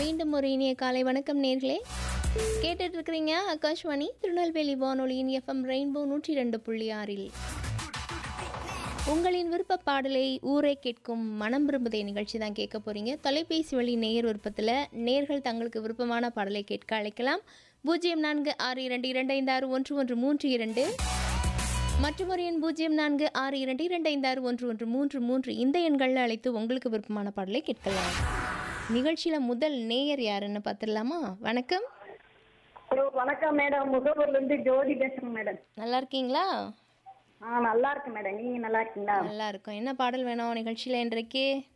மீண்டும் ஒரு இனிய காலை வணக்கம் நேர்களே கேட்டுட்டு இருக்கிறீங்க ஆகாஷ்வாணி திருநெல்வேலி வானொலியின் எஃப்எம் ரெயின்போ நூற்றி ரெண்டு புள்ளி ஆறில் உங்களின் விருப்ப பாடலை ஊரே கேட்கும் மனம் விரும்புதே நிகழ்ச்சி தான் கேட்க போறீங்க தொலைபேசி வழி நேயர் விருப்பத்தில் நேர்கள் தங்களுக்கு விருப்பமான பாடலை கேட்க அழைக்கலாம் பூஜ்ஜியம் நான்கு ஆறு இரண்டு இரண்டு ஐந்து ஆறு ஒன்று ஒன்று மூன்று இரண்டு மற்றும் ஒரு எண் பூஜ்ஜியம் நான்கு ஆறு இரண்டு இரண்டு ஐந்து ஆறு ஒன்று ஒன்று மூன்று மூன்று இந்த எண்களில் அழைத்து உங்களுக்கு விருப்பமான பாடலை கேட்கலாம் நிகழ்ச்சியில் முதல் நேயர் யாருன்னு பார்த்துடலாமா வணக்கம் ஹலோ வணக்கம் மேடம் முகவூர்ல இருந்து ஜோதி பேசுறேன் மேடம் நல்லா இருக்கீங்களா ஆ நல்லா இருக்கு மேடம் நீங்க நல்லா இருக்கீங்களா நல்லா இருக்கும் என்ன பாடல் வேணும் நிகழ்ச்சியில் இன்றைக்கு